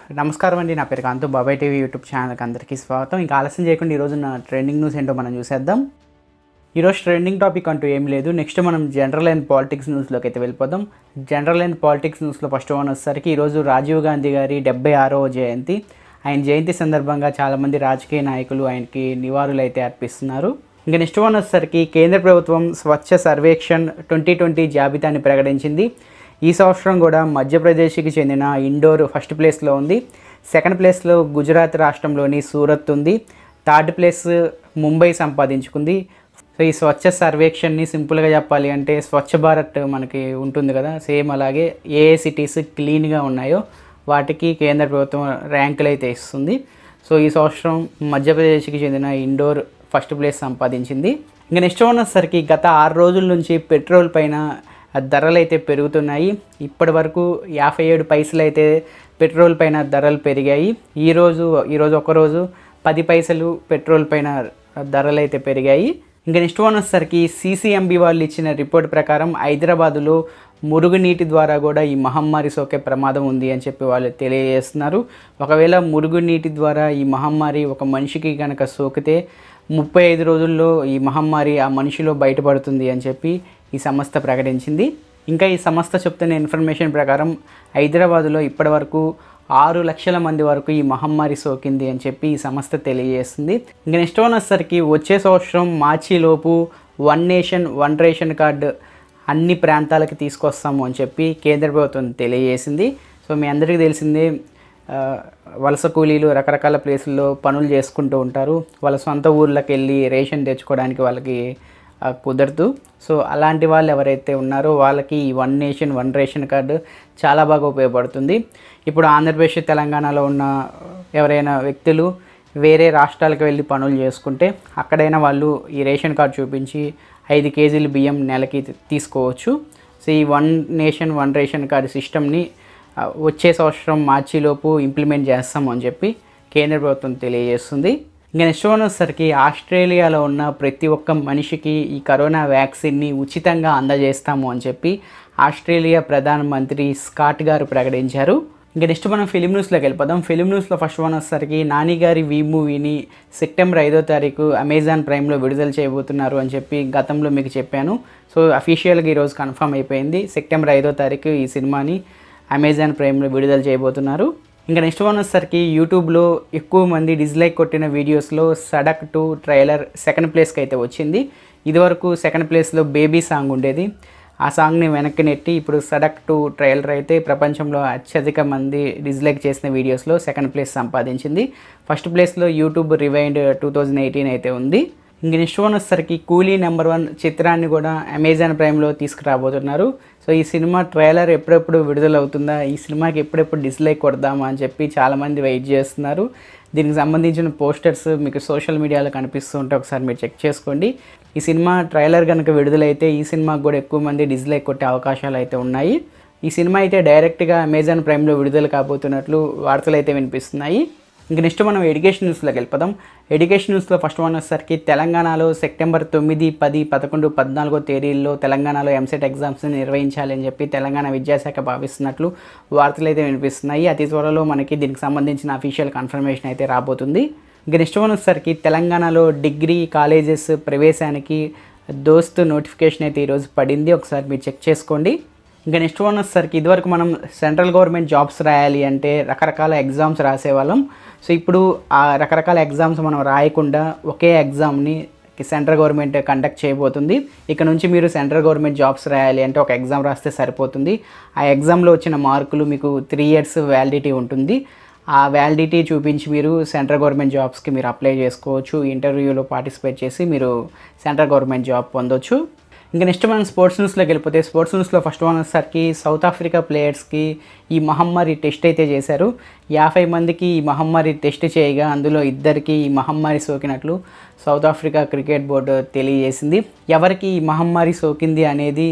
నమస్కారం అండి నా పేరు కాంతు బాబాయ్ టీవీ యూట్యూబ్ ఛానల్కి అందరికీ స్వాగతం ఇంకా ఆలస్యం చేయకుండా ఈరోజు నా ట్రెండింగ్ న్యూస్ ఏంటో మనం చూసేద్దాం ఈరోజు ట్రెండింగ్ టాపిక్ అంటూ ఏం లేదు నెక్స్ట్ మనం జనరల్ అండ్ పాలిటిక్స్ న్యూస్లోకి అయితే వెళ్ళిపోదాం జనరల్ అండ్ పాలిటిక్స్ న్యూస్లో ఫస్ట్ వన్ వచ్చేసరికి ఈరోజు రాజీవ్ గాంధీ గారి డెబ్బై ఆరవ జయంతి ఆయన జయంతి సందర్భంగా చాలామంది రాజకీయ నాయకులు ఆయనకి నివాళులు అయితే అర్పిస్తున్నారు ఇంకా నెక్స్ట్ వన్ వచ్చేసరికి కేంద్ర ప్రభుత్వం స్వచ్ఛ సర్వేక్షణ్ ట్వంటీ ట్వంటీ జాబితాని ప్రకటించింది ఈ సంవత్సరం కూడా మధ్యప్రదేశ్కి చెందిన ఇండోర్ ఫస్ట్ ప్లేస్లో ఉంది సెకండ్ ప్లేస్లో గుజరాత్ రాష్ట్రంలోని సూరత్ ఉంది థర్డ్ ప్లేస్ ముంబై సంపాదించుకుంది సో ఈ స్వచ్ఛ సర్వేక్షణని సింపుల్గా చెప్పాలి అంటే స్వచ్ఛ భారత్ మనకి ఉంటుంది కదా సేమ్ అలాగే ఏ ఏ సిటీస్ క్లీన్గా ఉన్నాయో వాటికి కేంద్ర ప్రభుత్వం ర్యాంకులు అయితే ఇస్తుంది సో ఈ సంవత్సరం మధ్యప్రదేశ్కి చెందిన ఇండోర్ ఫస్ట్ ప్లేస్ సంపాదించింది ఇంకా నెక్స్ట్ ఉన్నసరికి గత ఆరు రోజుల నుంచి పెట్రోల్ పైన ధరలు అయితే పెరుగుతున్నాయి ఇప్పటి వరకు యాభై ఏడు పైసలు అయితే పెట్రోల్ పైన ధరలు పెరిగాయి ఈరోజు ఈరోజు ఒకరోజు పది పైసలు పెట్రోల్ పైన ధరలు అయితే పెరిగాయి ఇంకా నెక్స్ట్ వన్ వచ్చేసరికి సీసీఎంబీ వాళ్ళు ఇచ్చిన రిపోర్ట్ ప్రకారం హైదరాబాదులో మురుగునీటి ద్వారా కూడా ఈ మహమ్మారి సోకే ప్రమాదం ఉంది అని చెప్పి వాళ్ళు తెలియజేస్తున్నారు ఒకవేళ మురుగునీటి ద్వారా ఈ మహమ్మారి ఒక మనిషికి కనుక సోకితే ముప్పై ఐదు రోజుల్లో ఈ మహమ్మారి ఆ మనిషిలో బయటపడుతుంది అని చెప్పి ఈ సంస్థ ప్రకటించింది ఇంకా ఈ సంస్థ చెప్తున్న ఇన్ఫర్మేషన్ ప్రకారం హైదరాబాదులో ఇప్పటివరకు ఆరు లక్షల మంది వరకు ఈ మహమ్మారి సోకింది అని చెప్పి ఈ సంస్థ తెలియజేస్తుంది ఇంకా నెక్స్ట్ వన్ వచ్చేసరికి వచ్చే సంవత్సరం మార్చిలోపు one nation one ration card అన్ని ప్రాంతాలకి తీసుకొస్తాము అని చెప్పి కేంద్ర ప్రభుత్వం తెలియజేసింది సో మీ అందరికీ తెలిసిందే ఆ, వలస కూలీలు రకరకాల ప్లేసుల్లో పనులు చేసుకుంటూ ఉంటారు వాళ్ళ సొంత ఊర్లకు వెళ్ళి రేషన్ తెచ్చుకోవడానికి వాళ్ళకి ఆ, కుదరదు సో అలాంటి వాళ్ళు ఎవరైతే ఉన్నారో వాళ్ళకి ఈ one nation one ration card చాలా బాగా ఉపయోగపడుతుంది ఇప్పుడు ఆంధ్రప్రదేశ్ తెలంగాణలో ఉన్న ఎవరైనా వ్యక్తులు వేరే రాష్ట్రాలకు వెళ్ళి పనులు చేసుకుంటే అక్కడైనా వాళ్ళు ఈ రేషన్ కార్డు చూపించి ఐదు కేజీలు బియ్యం నెలకి తీసుకోవచ్చు సో ఈ one nation one ration card సిస్టమ్ని ఆ, వచ్చే సంవత్సరం మార్చిలోపు ఇంప్లిమెంట్ చేస్తాము అని చెప్పి కేంద్ర ప్రభుత్వం తెలియజేస్తుంది ఇంకా నెక్స్ట్ వన్ వచ్చేసరికి ఆస్ట్రేలియాలో ఉన్న ప్రతి ఒక్క మనిషికి ఈ కరోనా వ్యాక్సిన్ని ఉచితంగా అందజేస్తాము అని చెప్పి ఆస్ట్రేలియా ప్రధానమంత్రి స్కాట్ గారు ప్రకటించారు ఇంకా నెక్స్ట్ మనం ఫిలిం న్యూస్లోకి వెళ్ళిపోదాం ఫిలిం న్యూస్లో ఫస్ట్ వన్ వచ్చేసరికి నాని గారి వీ మూవీని సెప్టెంబర్ ఐదో తారీఖు అమెజాన్ ప్రైమ్లో విడుదల చేయబోతున్నారు అని చెప్పి గతంలో మీకు చెప్పాను సో అఫీషియల్గా ఈరోజు కన్ఫర్మ్ అయిపోయింది సెప్టెంబర్ ఐదో తారీఖు ఈ సినిమాని అమెజాన్ ప్రైమ్లో విడుదల చేయబోతున్నారు ఇంకా నెక్స్ట్ వన్ వచ్చేసరికి యూట్యూబ్లో ఎక్కువ మంది డిస్లైక్ కొట్టిన వీడియోస్లో సడక్ టు ట్రైలర్ సెకండ్ ప్లేస్కి అయితే వచ్చింది ఇదివరకు సెకండ్ ప్లేస్లో బేబీ సాంగ్ ఉండేది ఆ సాంగ్ని వెనక్కి నెట్టి ఇప్పుడు సడక్ టు ట్రైలర్ అయితే ప్రపంచంలో అత్యధిక మంది డిస్లైక్ చేసిన వీడియోస్లో సెకండ్ ప్లేస్ సంపాదించింది ఫస్ట్ ప్లేస్లో YouTube rewind two thousand eighteen అయితే ఉంది ఇంక నెక్స్ట్ వన్ వచ్చేసరికి కూలీ నెంబర్ వన్ చిత్రాన్ని కూడా అమెజాన్ ప్రైమ్లో తీసుకురాబోతున్నారు సో ఈ సినిమా ట్రైలర్ ఎప్పుడెప్పుడు విడుదలవుతుందా ఈ సినిమాకి ఎప్పుడెప్పుడు డిస్లైక్ కొడదామా అని చెప్పి చాలామంది వెయిట్ చేస్తున్నారు దీనికి సంబంధించిన పోస్టర్స్ మీకు సోషల్ మీడియాలో కనిపిస్తూ ఉంటే ఒకసారి మీరు చెక్ చేసుకోండి ఈ సినిమా ట్రైలర్ కనుక విడుదలైతే ఈ సినిమాకి కూడా ఎక్కువ మంది డిస్లైక్ కొట్టే అవకాశాలు అయితే ఉన్నాయి ఈ సినిమా అయితే డైరెక్ట్గా అమెజాన్ ప్రైమ్లో విడుదల కాబోతున్నట్లు వార్తలు అయితే వినిపిస్తున్నాయి ఇంక నెక్స్ట్ మనం ఎడ్యుకేషన్ న్యూస్లోకి వెళ్ళిపోదాం ఎడ్యుకేషన్ న్యూస్లో ఫస్ట్ వన్ వచ్చేసరికి తెలంగాణలో సెప్టెంబర్ తొమ్మిది పది పదకొండు పద్నాలుగో తేదీల్లో తెలంగాణలో ఎంసెట్ ఎగ్జామ్స్ని నిర్వహించాలని చెప్పి తెలంగాణ విద్యాశాఖ భావిస్తున్నట్లు వార్తలు అయితే వినిపిస్తున్నాయి అతి త్వరలో మనకి దీనికి సంబంధించిన అఫీషియల్ కన్ఫర్మేషన్ అయితే రాబోతుంది ఇంక నెక్స్ట్ వన్ వచ్చేసరికి తెలంగాణలో డిగ్రీ కాలేజెస్ ప్రవేశానికి దోస్తు నోటిఫికేషన్ అయితే ఈరోజు పడింది ఒకసారి మీరు చెక్ చేసుకోండి ఇంకా నెక్స్ట్ వన్ వచ్చేసరికి ఇదివరకు మనం సెంట్రల్ గవర్నమెంట్ జాబ్స్ రాయాలి అంటే రకరకాల ఎగ్జామ్స్ రాసేవాళ్ళం సో ఇప్పుడు ఆ రకరకాల ఎగ్జామ్స్ మనం రాయకుండా ఒకే ఎగ్జామ్ని సెంట్రల్ గవర్నమెంట్ కండక్ట్ చేయబోతుంది ఇక నుంచి మీరు సెంట్రల్ గవర్నమెంట్ జాబ్స్ రాయాలి అంటే ఒక ఎగ్జామ్ రాస్తే సరిపోతుంది ఆ ఎగ్జామ్లో వచ్చిన మార్కులు మీకు త్రీ ఇయర్స్ వ్యాలిడిటీ ఉంటుంది ఆ వ్యాలిడిటీ చూపించి మీరు సెంట్రల్ గవర్నమెంట్ జాబ్స్కి మీరు అప్లై చేసుకోవచ్చు ఇంటర్వ్యూలో పార్టిసిపేట్ చేసి మీరు సెంట్రల్ గవర్నమెంట్ జాబ్ పొందొచ్చు ఇంకా నెక్స్ట్ మనం స్పోర్ట్స్ న్యూస్లోకి వెళ్ళిపోతే స్పోర్ట్స్ న్యూస్లో ఫస్ట్ వన్ వచ్చేసరికి సౌత్ ఆఫ్రికా ప్లేయర్స్కి ఈ మహమ్మారి టెస్ట్ అయితే చేశారు యాభై మందికి ఈ మహమ్మారి టెస్ట్ చేయగా అందులో ఇద్దరికి ఈ మహమ్మారి సోకినట్లు సౌత్ ఆఫ్రికా క్రికెట్ బోర్డు తెలియజేసింది ఎవరికి ఈ మహమ్మారి సోకింది అనేది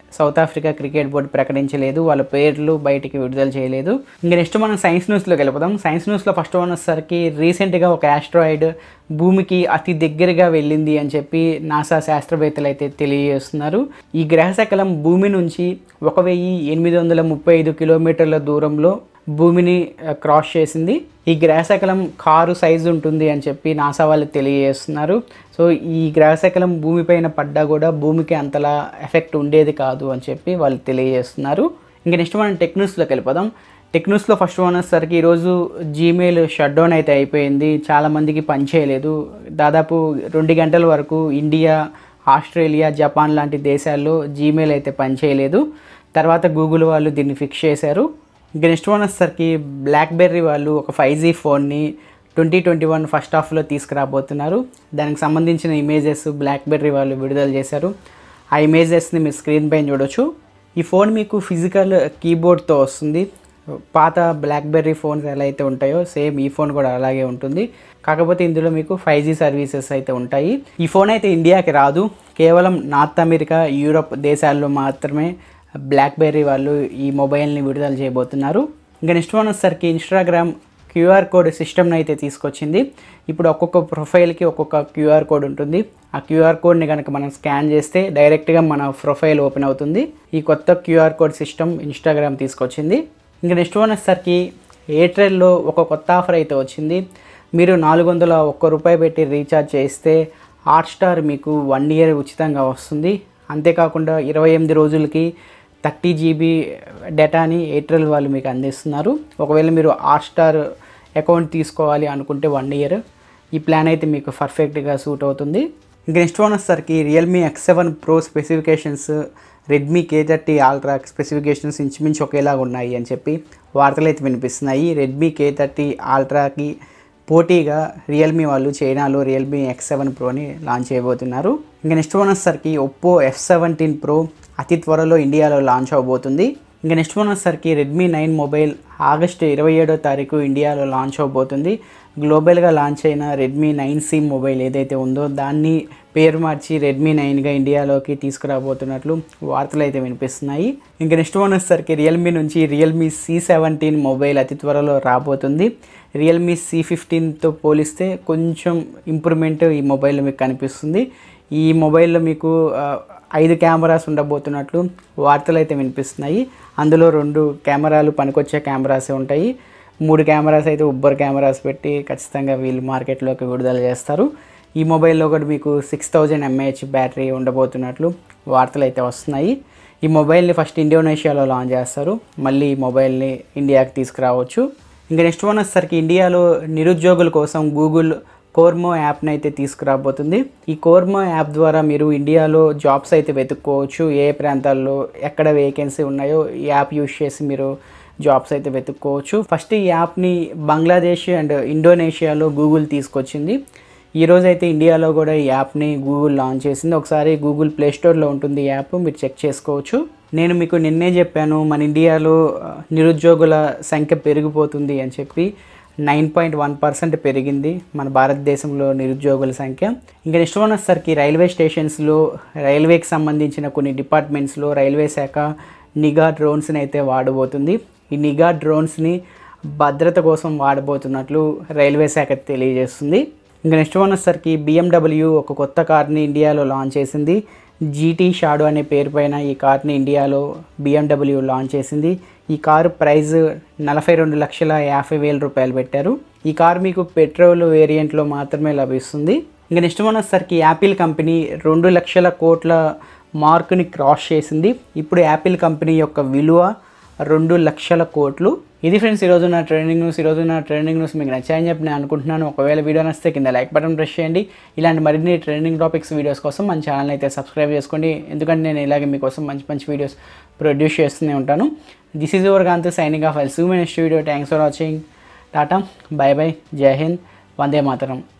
సౌత్ ఆఫ్రికా క్రికెట్ బోర్డు ప్రకటించలేదు వాళ్ళ పేర్లు బయటికి విడుదల చేయలేదు ఇంకా నెక్స్ట్ మనం సైన్స్ న్యూస్లోకి వెళ్ళిపోదాం సైన్స్ న్యూస్లో ఫస్ట్ వన్ వచ్చేసరికి రీసెంట్గా ఒక ఆస్ట్రాయిడ్ భూమికి అతి దగ్గరగా వెళ్ళింది అని చెప్పి నాసా శాస్త్రవేత్తలు అయితే తెలియజేస్తున్నారు ఈ గ్రహశకలం భూమి నుంచి ఒక వెయ్యి ఎనిమిది వందల ముప్పై ఐదు కిలోమీటర్ల దూరంలో భూమిని ఆ, క్రాస్ చేసింది ఈ గ్రహశకలం కారు సైజు ఉంటుంది అని చెప్పి నాసా వాళ్ళు తెలియజేస్తున్నారు సో ఈ గ్రహశకలం భూమిపైన పడ్డా కూడా భూమికి అంతలా ఎఫెక్ట్ ఉండేది కాదు అని చెప్పి వాళ్ళు తెలియజేస్తున్నారు ఇంకా నెక్స్ట్ మనం టెక్నూస్లోకి వెళ్ళిపోదాం టెక్నూస్లో ఫస్ట్ వన్ వచ్చేసరికి ఈరోజు జీమెయిల్ షట్ డౌన్ అయితే అయిపోయింది చాలామందికి పనిచేయలేదు దాదాపు రెండు గంటల వరకు ఇండియా ఆస్ట్రేలియా జపాన్ లాంటి దేశాల్లో జీమెయిల్ అయితే పనిచేయలేదు తర్వాత గూగుల్ వాళ్ళు దీన్ని ఫిక్స్ చేశారు ఇంకా నెక్స్ట్ వన్ వచ్చేసరికి బ్లాక్బెర్రీ వాళ్ళు ఒక ఫైవ్ జీ ఫోన్ని ట్వంటీ ట్వంటీ వన్ ఫస్ట్ హాఫ్లో తీసుకురాబోతున్నారు దానికి సంబంధించిన ఇమేజెస్ బ్లాక్బెర్రీ వాళ్ళు విడుదల చేశారు ఆ ఇమేజెస్ని మీరు స్క్రీన్ పైన చూడొచ్చు ఈ ఫోన్ మీకు ఫిజికల్ కీబోర్డ్తో వస్తుంది పాత బ్లాక్బెర్రీ ఫోన్స్ ఎలా అయితే ఉంటాయో సేమ్ ఈ ఫోన్ కూడా అలాగే ఉంటుంది కాకపోతే ఇందులో మీకు ఫైవ్ జీ సర్వీసెస్ అయితే ఉంటాయి ఈ ఫోన్ అయితే ఇండియాకి రాదు కేవలం నార్త్ అమెరికా యూరప్ దేశాల్లో మాత్రమే బ్లాక్బెర్రీ వాళ్ళు ఈ మొబైల్ని విడుదల చేయబోతున్నారు ఇంకా నెక్స్ట్ వన్ వచ్చేసరికి ఇన్స్టాగ్రామ్ క్యూఆర్ కోడ్ సిస్టమ్ని అయితే తీసుకొచ్చింది ఇప్పుడు ఒక్కొక్క ప్రొఫైల్కి ఒక్కొక్క క్యూఆర్ కోడ్ ఉంటుంది ఆ క్యూఆర్ కోడ్ని కనుక మనం స్కాన్ చేస్తే డైరెక్ట్గా మన ప్రొఫైల్ ఓపెన్ అవుతుంది ఈ కొత్త క్యూఆర్ కోడ్ సిస్టమ్ ఇన్స్టాగ్రామ్ తీసుకొచ్చింది ఇంకా నెక్స్ట్ వన్ వచ్చేసరికి ఎయిర్టెల్లో ఒక కొత్త ఆఫర్ అయితే వచ్చింది మీరు నాలుగు వందల ఒక్క రూపాయి పెట్టి రీఛార్జ్ చేస్తే హాట్స్టార్ మీకు వన్ ఇయర్ ఉచితంగా వస్తుంది అంతేకాకుండా ఇరవై ఎనిమిది రోజులకి థర్టీ జీబీ డేటాని ఎయిర్టెల్ వాళ్ళు మీకు అందిస్తున్నారు ఒకవేళ మీరు హాట్స్టార్ అకౌంట్ తీసుకోవాలి అనుకుంటే వన్ ఇయర్ ఈ ప్లాన్ అయితే మీకు పర్ఫెక్ట్గా సూట్ అవుతుంది ఇంకా నెక్స్ట్ వన్ వచ్చేసరికి Realme X seven pro specifications Redmi K thirty ultra specifications ఇంచుమించు ఒకేలాగా ఉన్నాయి అని చెప్పి వార్తలు అయితే వినిపిస్తున్నాయి రెడ్మీ కే థర్టీ ఆల్ట్రాకి పోటీగా రియల్మీ వాళ్ళు చైనాలో రియల్మీ ఎక్స్ సెవెన్ ప్రోని లాంచ్ చేయబోతున్నారు ఇంకా నెక్స్ట్ వన్ వచ్చేసరికి ఒప్పో ఎఫ్ సెవెంటీన్ ప్రో అతి త్వరలో ఇండియాలో లాంచ్ అవబోతుంది ఇంకా నెక్స్ట్ వన్ వచ్చేసరికి రెడ్మీ నైన్ మొబైల్ ఆగస్టు ఇరవై ఏడో తారీఖు ఇండియాలో లాంచ్ అవబోతుంది గ్లోబల్గా లాంచ్ అయిన రెడ్మీ నైన్ సి మొబైల్ ఏదైతే ఉందో దాన్ని పేరు మార్చి రెడ్మీ నైన్గా ఇండియాలోకి తీసుకురాబోతున్నట్లు వార్తలు అయితే వినిపిస్తున్నాయి ఇంకా నెక్స్ట్ వన్ వచ్చేసరికి రియల్మీ నుంచి రియల్మీ సి సెవెంటీన్ మొబైల్ అతి త్వరలో రాబోతుంది రియల్మీ సి ఫిఫ్టీన్తో పోలిస్తే కొంచెం ఇంప్రూవ్మెంట్ ఈ మొబైల్లో మీకు కనిపిస్తుంది ఈ మొబైల్లో మీకు ఆ, ఐదు కెమెరాస్ ఉండబోతున్నట్లు వార్తలు అయితే వినిపిస్తున్నాయి అందులో రెండు కెమెరాలు పనికొచ్చే కెమెరాసే ఉంటాయి మూడు కెమెరాస్ అయితే ఉబ్బర్ కెమెరాస్ పెట్టి ఖచ్చితంగా వీళ్ళు మార్కెట్లోకి విడుదల చేస్తారు ఈ మొబైల్లో కూడా మీకు సిక్స్ థౌజండ్ ఎంఏహెచ్ బ్యాటరీ ఉండబోతున్నట్లు వార్తలు అయితే వస్తున్నాయి ఈ మొబైల్ని ఫస్ట్ ఇండోనేషియాలో లాంచ్ చేస్తారు మళ్ళీ ఈ మొబైల్ని ఇండియాకి తీసుకురావచ్చు ఇంకా నెక్స్ట్ వన్ వచ్చేసరికి ఇండియాలో నిరుద్యోగుల కోసం గూగుల్ కోర్మో యాప్ని అయితే తీసుకురాబోతుంది ఈ కోర్మో యాప్ ద్వారా మీరు ఇండియాలో జాబ్స్ అయితే వెతుక్కోవచ్చు ఏ ప్రాంతాల్లో ఎక్కడ వేకెన్సీ ఉన్నాయో ఈ యాప్ యూస్ చేసి మీరు జాబ్స్ అయితే వెతుక్కోవచ్చు ఫస్ట్ ఈ యాప్ని బంగ్లాదేశ్ అండ్ ఇండోనేషియాలో గూగుల్ తీసుకొచ్చింది ఈ రోజు అయితే ఇండియాలో కూడా ఈ యాప్ని గూగుల్ లాంచ్ చేసింది ఒకసారి గూగుల్ ప్లే స్టోర్లో ఉంటుంది ఈ యాప్ మీరు చెక్ చేసుకోవచ్చు నేను మీకు నిన్నే చెప్పాను మన ఇండియాలో ఆ, నిరుద్యోగుల సంఖ్య పెరిగిపోతుంది అని చెప్పి నైన్ పాయింట్ వన్ పర్సెంట్ పెరిగింది మన భారతదేశంలో నిరుద్యోగుల సంఖ్య ఇంకా నెక్స్ట్ వన్ వచ్చేసరికి రైల్వే స్టేషన్స్లో రైల్వేకి సంబంధించిన కొన్ని డిపార్ట్మెంట్స్లో రైల్వే శాఖ నిఘా డ్రోన్స్ని అయితే వాడబోతుంది ఈ నిఘా డ్రోన్స్ని భద్రత కోసం వాడబోతున్నట్లు రైల్వే శాఖ తెలియజేస్తుంది ఇంకా నెక్స్ట్ వన్ వచ్చేసరికి బిఎండబ్ల్యూ ఒక కొత్త కార్ని ఇండియాలో లాంచ్ చేసింది జీటీ షాడో అనే పేరు పైన ఈ కార్ని ఇండియాలో బిఎండబ్ల్యూ లాంచ్ చేసింది ఈ కారు ప్రైస్ నలభై రెండు లక్షల యాభై వేల రూపాయలు పెట్టారు ఈ కారు మీకు పెట్రోల్ వేరియంట్లో మాత్రమే లభిస్తుంది ఇంకా నెక్స్ట్ వన్ వచ్చేసరికి యాపిల్ కంపెనీ రెండు లక్షల కోట్ల మార్కుని క్రాస్ చేసింది ఇప్పుడు యాపిల్ కంపెనీ యొక్క విలువ రెండు లక్షల కోట్లు ఇది ఫ్రెండ్స్ ఈరోజు నా ట్రెండింగ్ న్యూస్ ఈరోజు నా ట్రెండింగ్ న్యూస్ మీకు నచ్చాయని చెప్పి నేను అనుకుంటున్నాను ఒకవేళ వీడియో నచ్చితే కింద లైక్ బటన్ ప్రెస్ చేయండి ఇలాంటి మరిన్ని ట్రెండింగ్ టాపిక్స్ వీడియోస్ కోసం మన ఛానల్ అయితే సబ్స్క్రైబ్ చేసుకోండి ఎందుకంటే నేను ఇలాగే మీకోసం మంచి మంచి వీడియోస్ ప్రొడ్యూస్ చేస్తూనే ఉంటాను this is over Kanth signing off I'll see my next video thanks for watching tata bye bye జై హింద్ వందే మాతరం